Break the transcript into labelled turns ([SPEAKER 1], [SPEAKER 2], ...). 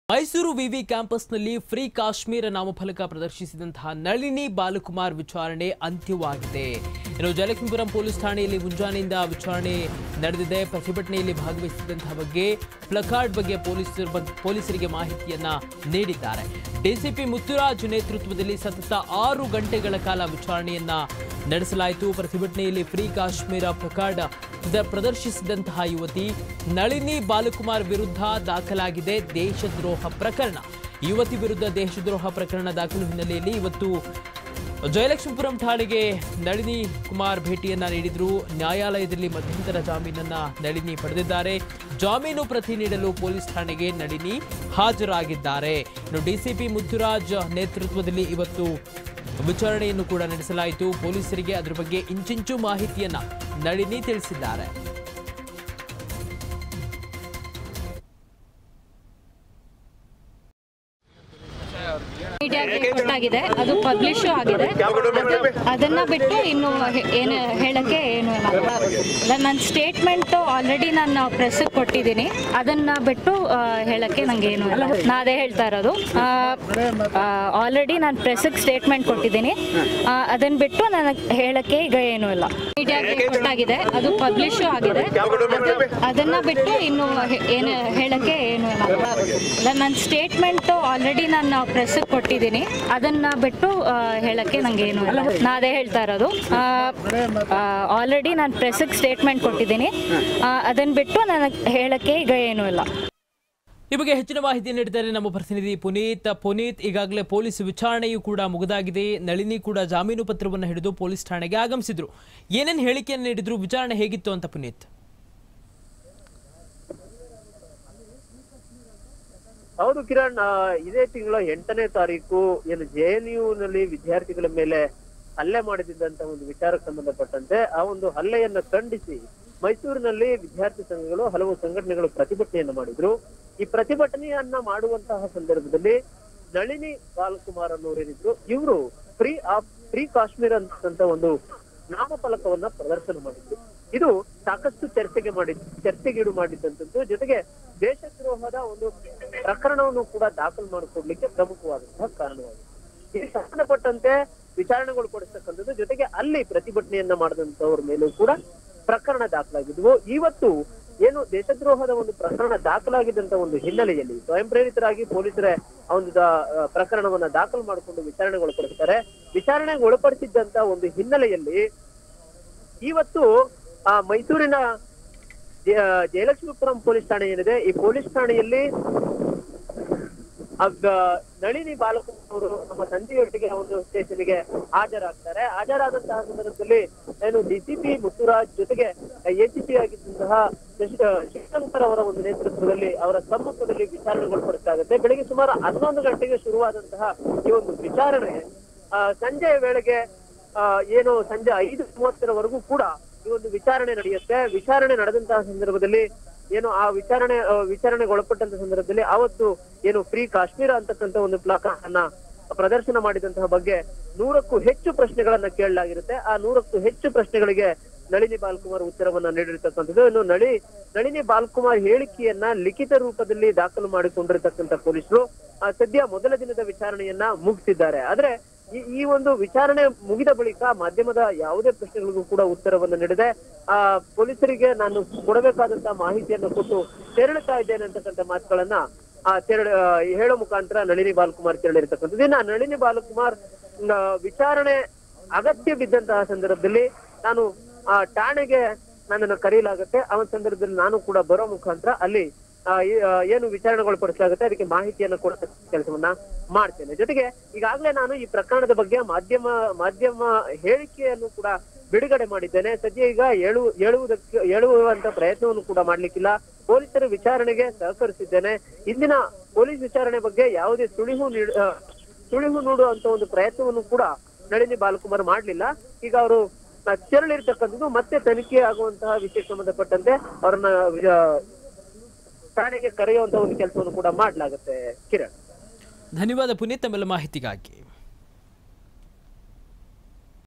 [SPEAKER 1] ಮೈಸೂರು ವಿವಿ ಕ್ಯಾಂಪಸ್ನಲ್ಲಿ ಫ್ರೀ ಕಾಶ್ಮೀರ ನಾಮಫಲಕ ಪ್ರದರ್ಶಿಸಿದಂತಹ ನಳಿನಿ ಬಾಲಕುಮಾರ್ ವಿಚಾರಣೆ ಅಂತ್ಯವಾಗಿದೆ ಇನ್ನು ಜಯಲಕ್ಷ್ಮೀಪುರಂ ಪೊಲೀಸ್ ಠಾಣೆಯಲ್ಲಿ ಮುಂಜಾನೆಯಿಂದ ವಿಚಾರಣೆ ನಡೆದಿದೆ ಪ್ರತಿಭಟನೆಯಲ್ಲಿ ಭಾಗವಹಿಸಿದಂತಹ ಬಗ್ಗೆ ಪ್ಲಕಾರ್ಡ್ ಬಗ್ಗೆ ಪೊಲೀಸರ ಬಗ್ಗೆ ಪೊಲೀಸರಿಗೆ ಮಾಹಿತಿಯನ್ನ ನೀಡಿದ್ದಾರೆ ಡಿಸಿಪಿ ಮುತ್ತುರಾಜ್ ನೇತೃತ್ವದಲ್ಲಿ ಸತತ ಆರು ಗಂಟೆಗಳ ಕಾಲ ವಿಚಾರಣೆಯನ್ನ ನಡೆಸಲಾಯಿತು ಪ್ರತಿಭಟನೆಯಲ್ಲಿ ಫ್ರೀ ಕಾಶ್ಮೀರ ಪ್ಲಕಾರ್ಡ್ ಪ್ರದ- ಪ್ರದರ್ಶಿಸಿದಂತಹ ಯುವತಿ ನಳಿನಿ ಬಾಲಕುಮಾರ್ ವಿರುದ್ಧ ದಾಖಲಾಗಿದೆ ದೇಶದ್ರೋಹ ಪ್ರಕರಣ ಯುವತಿ ವಿರುದ್ಧ ದೇಶದ್ರೋಹ ಪ್ರಕರಣ ದಾಖಲು ಹಿನ್ನೆಲೆಯಲ್ಲಿ ಇವತ್ತು ಜಯಲಕ್ಷ್ಮೀಪುರಂ ಠಾಣೆಗೆ ನಳಿನಿ ಕುಮಾರ್ ಭೇಟಿಯನ್ನ ನೀಡಿದ್ರು ನ್ಯಾಯಾಲಯದಲ್ಲಿ ಮಧ್ಯಂತರ ಜಾಮೀನನ್ನ ನಳಿನಿ ಪಡೆದಿದ್ದಾರೆ ಜಾಮೀನು ಪ್ರತಿ ನೀಡಲು ಪೊಲೀಸ್ ಠಾಣೆಗೆ ನಳಿನಿ ಹಾಜರಾಗಿದ್ದಾರೆ ಇನ್ನು ಡಿಸಿಪಿ ಮುತ್ತುರಾಜ್ ನೇತೃತ್ವದಲ್ಲಿ ಇವತ್ತು ವಿಚಾರಣೆಯನ್ನು ಕೂಡ ನಡೆಸಲಾಯಿತು ಪೊಲೀಸರಿಗೆ ಅದರ ಬಗ್ಗೆ ಇಂಚಿಂಚು ಮಾಹಿತಿಯನ್ನ ನಳಿನಿ ತಿಳಿಸಿದ್ದಾರೆ
[SPEAKER 2] ಮೀಡಿಯಾಗೆ ಕೊಟ್ಟಾಗಿದೆ ಅದು ಪಬ್ಲಿಷ್ ಆಗಿದೆ ಅದನ್ನ ಬಿಟ್ಟು ಇನ್ನು ಹೆ- ಏನು ಹೇಳಕ್ಕೆ ಏನು ಇಲ್ಲ ನನ್ನ ಸ್ಟೇಟ್ಮೆಂಟ್ ಆಲ್ರೆಡಿ ನಾನು ಪ್ರೆಸ್ ಕೊಟ್ಟಿದ್ದೀನಿ ಅದನ್ನ ಬಿಟ್ಟು ಆ, ಹೇಳಕ್ಕೆ ನಂಗೆ ಏನು ಇಲ್ಲ ನಾ ಅದೇ ಹೇಳ್ತಾ ಇರೋದು ಆಲ್ರೆಡಿ ನಾನು ಪ್ರೆಸ್ಗೆ ಸ್ಟೇಟ್ಮೆಂಟ್ ಕೊಟ್ಟಿದ್ದೀನಿ ಆ, ಅದನ್ನ ಬಿಟ್ಟು ನನಗೆ ಹೇಳಕ್ಕೆ ಈಗ ಏನು ಇಲ್ಲ ಮೀಡಿಯಾಗೆ ಕೊಟ್ಟಾಗಿದೆ ಅದು ಪಬ್ಲಿಷ್ ಆಗಿದೆ ಅದನ್ನ ಬಿಟ್ಟು ಇನ್ನು ಹೆ- ಏನು ಹೇಳಕ್ಕೆ ಏನು ಇಲ್ಲ ನನ್ನ ಸ್ಟೇಟ್ಮೆಂಟ್ ಆಲ್ರೆಡಿ ನಾನು ಪ್ರೆಸ್ ಕೊಟ್ಟಿದ್ದೀನಿ ಅದನ್ನ ಬಿಟ್ಟು ಆ, ಹೇಳಕ್ಕೆ ನಂಗೆ ಏನು ಇಲ್ಲ ನಾ ಅದೇ ಹೇಳ್ತಾ ಇರೋದು ಆಲ್ರೆಡಿ ನಾನು ಪ್ರೆಸ್ಗೆ ಸ್ಟೇಟ್ಮೆಂಟ್ ಕೊಟ್ಟಿದ್ದೀನಿ ಆ, ಅದನ್ನ ಬಿಟ್ಟು ನನಗೆ ಹೇಳಕ್ಕೆ ಈಗ ಏನು ಇಲ್ಲ
[SPEAKER 1] ಈ ಬಗ್ಗೆ ಹೆಚ್ಚಿನ ಮಾಹಿತಿ ನೀಡಿದ್ದಾರೆ ನಮ್ಮ ಪ್ರತಿನಿಧಿ ಪುನೀತ್ ಪುನೀತ್ ಈಗಾಗಲೇ ಪೊಲೀಸ್ ವಿಚಾರಣೆಯೂ ಕೂಡ ಮುಗಿದಾಗಿದೆ ನಳಿನಿ ಕೂಡ ಜಾಮೀನು ಪತ್ರವನ್ನು ಹಿಡಿದು ಪೊಲೀಸ್ ಠಾಣೆಗೆ ಆಗಮಿಸಿದ್ರು ಏನೇನು ಹೇಳಿಕೆಯನ್ನು ನೀಡಿದ್ರು ವಿಚಾರಣೆ ಹೇಗಿತ್ತು ಅಂತ ಪುನೀತ್
[SPEAKER 3] ಹೌದು ಕಿರಣ್ ಆ, ಇದೇ ತಿಂಗಳ ಎಂಟನೇ ತಾರೀಕು ಏನು ಜೆ ಎನ್ ನಲ್ಲಿ ವಿದ್ಯಾರ್ಥಿಗಳ ಮೇಲೆ ಹಲ್ಲೆ ಮಾಡಿದ್ದಂತ ಒಂದು ವಿಚಾರಕ್ಕೆ ಸಂಬಂಧಪಟ್ಟಂತೆ ಆ ಒಂದು ಹಲ್ಲೆಯನ್ನ ಖಂಡಿಸಿ ಮೈಸೂರಿನಲ್ಲಿ ವಿದ್ಯಾರ್ಥಿ ಸಂಘಗಳು ಹಲವು ಸಂಘಟನೆಗಳು ಪ್ರತಿಭಟನೆಯನ್ನ ಮಾಡಿದ್ರು ಈ ಪ್ರತಿಭಟನೆಯನ್ನ ಮಾಡುವಂತಹ ಸಂದರ್ಭದಲ್ಲಿ ನಳಿನಿ ಬಾಲಕುಮಾರ್ ಅನ್ನೋರೇನಿದ್ರು ಇವರು ಫ್ರೀ ಆಫ್ ಫ್ರೀ ಕಾಶ್ಮೀರ್ ಅಂತಕ್ಕಂತ ಒಂದು ನಾಮಫಲಕವನ್ನ ಪ್ರದರ್ಶನ ಮಾಡಿದ್ರು ಇದು ಸಾಕಷ್ಟು ಚರ್ಚೆಗೆ ಮಾಡಿ ಚರ್ಚೆಗೀಡು ಮಾಡಿದ್ದಂಥದ್ದು ಜೊತೆಗೆ ದೇಶದ್ರೋಹದ ಒಂದು ಪ್ರಕರಣವನ್ನು ಕೂಡ ದಾಖಲು ಮಾಡಿಕೊಡ್ಲಿಕ್ಕೆ ಪ್ರಮುಖವಾದಂತಹ ಕಾರಣವಾಗಿದೆ ಇದಕ್ಕೆ ಸಂಬಂಧಪಟ್ಟಂತೆ ವಿಚಾರಣೆಗೊಳಪಡಿಸ್ತಕ್ಕಂಥದ್ದು ಜೊತೆಗೆ ಅಲ್ಲಿ ಪ್ರತಿಭಟನೆಯನ್ನ ಮಾಡಿದಂತವ್ರ ಮೇಲೂ ಕೂಡ ಪ್ರಕರಣ ದಾಖಲಾಗಿದ್ವು ಇವತ್ತು ಏನು ದೇಶದ್ರೋಹದ ಒಂದು ಪ್ರಕರಣ ದಾಖಲಾಗಿದ್ದಂತ ಒಂದು ಹಿನ್ನೆಲೆಯಲ್ಲಿ ಸ್ವಯಂ ಪ್ರೇರಿತರಾಗಿ ಪೊಲೀಸರೇ ಆ ಒಂದು ದಾ- ಆ, ಪ್ರಕರಣವನ್ನ ದಾಖಲು ಮಾಡಿಕೊಂಡು ವಿಚಾರಣೆಗೊಳಪಡಿಸ್ತಾರೆ ವಿಚಾರಣೆಗೆ ಒಳಪಡಿಸಿದ್ದಂತ ಒಂದು ಹಿನ್ನೆಲೆಯಲ್ಲಿ ಇವತ್ತು ಆ ಮೈಸೂರಿನ ಜ- ಜಯಲಕ್ಷ್ಮೀಪುರಂ ಪೊಲೀಸ್ ಠಾಣೆ ಏನಿದೆ ಈ ಪೊಲೀಸ್ ಠಾಣೆಯಲ್ಲಿ ಅದ್ ನಳಿನಿ ಬಾಲಕುಮಾರ್ ಅವರು ನಮ್ಮ ಸಂಜೆಯೊಟ್ಟಿಗೆ ಒಂದು ಸ್ಟೇಷನ್ಗೆ ಹಾಜರಾಗ್ತಾರೆ ಹಾಜರಾದಂತಹ ಸಂದರ್ಭದಲ್ಲಿ ಏನು ಡಿಸಿಪಿ ಮುತ್ತುರಾಜ್ ಜೊತೆಗೆ ಎಸಿಪಿ ಆಗಿದ್ದಂತಹ ಶಶಿ- ಶಿವಶಂಕರ್ ಅವರ ಒಂದು ನೇತೃತ್ವದಲ್ಲಿ ಅವರ ಸಮ್ಮುಖದಲ್ಲಿ ವಿಚಾರಣೆಗೊಳಪಡಿಸಲಾಗುತ್ತೆ ಬೆಳಿಗ್ಗೆ ಸುಮಾರು ಹನ್ನೊಂದು ಗಂಟೆಗೆ ಶುರುವಾದಂತಹ ಈ ಒಂದು ವಿಚಾರಣೆ ಆ, ಸಂಜೆಯ ವೇಳೆಗೆ ಆ, ಏನು ಸಂಜೆ ಐದು ಮೂವತ್ತರವರೆಗೂ ಕೂಡ ಈ ಒಂದು ವಿಚಾರಣೆ ನಡೆಯುತ್ತೆ ವಿಚಾರಣೆ ನಡೆದಂತಹ ಸಂದರ್ಭದಲ್ಲಿ ಏನು ಆ ವಿಚಾರಣೆ ಆ, ವಿಚಾರಣೆಗೆ ಒಳಪಟ್ಟಂತ ಸಂದರ್ಭದಲ್ಲಿ ಅವತ್ತು ಏನು ಫ್ರೀ ಕಾಶ್ಮೀರ ಅಂತಕ್ಕಂಥ ಒಂದು ಪ್ಲಾಕಾರ್ಡ್ ಅನ್ನ ಪ್ರದರ್ಶನ ಮಾಡಿದಂತಹ ಬಗ್ಗೆ ನೂರಕ್ಕೂ ಹೆಚ್ಚು ಪ್ರಶ್ನೆಗಳನ್ನ ಕೇಳಲಾಗಿರುತ್ತೆ ಆ ನೂರಕ್ಕೂ ಹೆಚ್ಚು ಪ್ರಶ್ನೆಗಳಿಗೆ ನಳಿನಿ ಬಾಲ್ಕುಮಾರ್ ಉತ್ತರವನ್ನ ನೀಡಿರ್ತಕ್ಕಂಥದ್ದು ಇನ್ನು ನಳಿ ನಳಿನಿ ಬಾಲ್ಕುಮಾರ್ ಹೇಳಿಕೆಯನ್ನ ಲಿಖಿತ ರೂಪದಲ್ಲಿ ದಾಖಲು ಮಾಡಿಕೊಂಡಿರ್ತಕ್ಕಂಥ ಪೊಲೀಸರು ಆ, ಸದ್ಯ ಮೊದಲ ದಿನದ ವಿಚಾರಣೆಯನ್ನ ಮುಗಿಸಿದ್ದಾರೆ ಆದ್ರೆ ಈ ಈ ಒಂದು ವಿಚಾರಣೆ ಮುಗಿದ ಬಳಿಕ ಮಾಧ್ಯಮದ ಯಾವುದೇ ಪ್ರಶ್ನೆಗಳಿಗೂ ಕೂಡ ಉತ್ತರವನ್ನು ನೀಡಿದೆ ಆ ಪೊಲೀಸರಿಗೆ ನಾನು ಕೊಡಬೇಕಾದಂತಹ ಮಾಹಿತಿಯನ್ನು ಕೊಟ್ಟು ತೆರಳುತ್ತಾ ಇದ್ದೇನೆ ಅಂತಕ್ಕಂಥ ಮಾತುಗಳನ್ನ ಆ ತೆರಳ ಆ, ಹೇಳೋ ಮುಖಾಂತರ ನಳಿನಿ ಬಾಲಕುಮಾರ್ ತೆರಳಿರ್ತಕ್ಕಂಥದ್ದು ಇನ್ನ ನಳಿನಿ ಬಾಲಕುಮಾರ್ ಆ, ವಿಚಾರಣೆ ಅಗತ್ಯ ಬಿದ್ದಂತಹ ಸಂದರ್ಭದಲ್ಲಿ ನಾನು ಆ ಠಾಣೆಗೆ ನನ್ನನ್ನು ಕರೆಯಲಾಗುತ್ತೆ ಆ ಒಂದು ಸಂದರ್ಭದಲ್ಲಿ ನಾನು ಕೂಡ ಬರೋ ಮುಖಾಂತರ ಅಲ್ಲಿ ಆ, ಈ- ಆ, ಏನು ವಿಚಾರಣೆಗೊಳಪಡಿಸಲಾಗುತ್ತೆ ಅದಕ್ಕೆ ಮಾಹಿತಿಯನ್ನು ಕೊಡೋ ಕೆಲಸವನ್ನ ಮಾಡ್ತೇನೆ ಜೊತೆಗೆ ಈಗಾಗಲೇ ನಾನು ಈ ಪ್ರಕರಣದ ಬಗ್ಗೆ ಮಾಧ್ಯಮ ಮಾಧ್ಯಮ ಹೇಳಿಕೆಯನ್ನು ಕೂಡ ಬಿಡುಗಡೆ ಮಾಡಿದ್ದೇನೆ ಸದ್ಯ ಈಗ ಹೇಳು ಹೇಳುವುದಕ್ಕೆ ಹೇಳುವಂತ ಪ್ರಯತ್ನವನ್ನು ಕೂಡ ಮಾಡ್ಲಿಕ್ಕಿಲ್ಲ ಪೊಲೀಸರ ವಿಚಾರಣೆಗೆ ಸಹಕರಿಸಿದ್ದೇನೆ ಇಂದಿನ ಪೊಲೀಸ್ ವಿಚಾರಣೆ ಬಗ್ಗೆ ಯಾವುದೇ ಸುಳಿವು ನೀಡ ಆ, ಸುಳಿವು ನೀಡುವಂತ ಒಂದು ಪ್ರಯತ್ನವನ್ನು ಕೂಡ ನಳಿನಿ ಬಾಲಕುಮಾರ್ ಮಾಡ್ಲಿಲ್ಲ ಈಗ ಅವರು ಆ, ತೆರಳಿರ್ತಕ್ಕಂಥದ್ದು ಮತ್ತೆ ತನಿಖೆ ಆಗುವಂತಹ ವಿಷಯಕ್ಕೆ ಸಂಬಂಧಪಟ್ಟಂತೆ ಅವ್ರನ್ನ ಆ, ಠಾಣೆಗೆ ಕರೆಯುವಂತ ಒಂದು ಕೆಲಸವನ್ನು ಕೂಡ ಮಾಡ್ಲಾಗುತ್ತೆ ಕಿರಣ್
[SPEAKER 1] ಧನ್ಯವಾದ ಪುನೀತ್ ತಮ್ಮೆಲ್ಲ ಮಾಹಿತಿಗಾಗಿ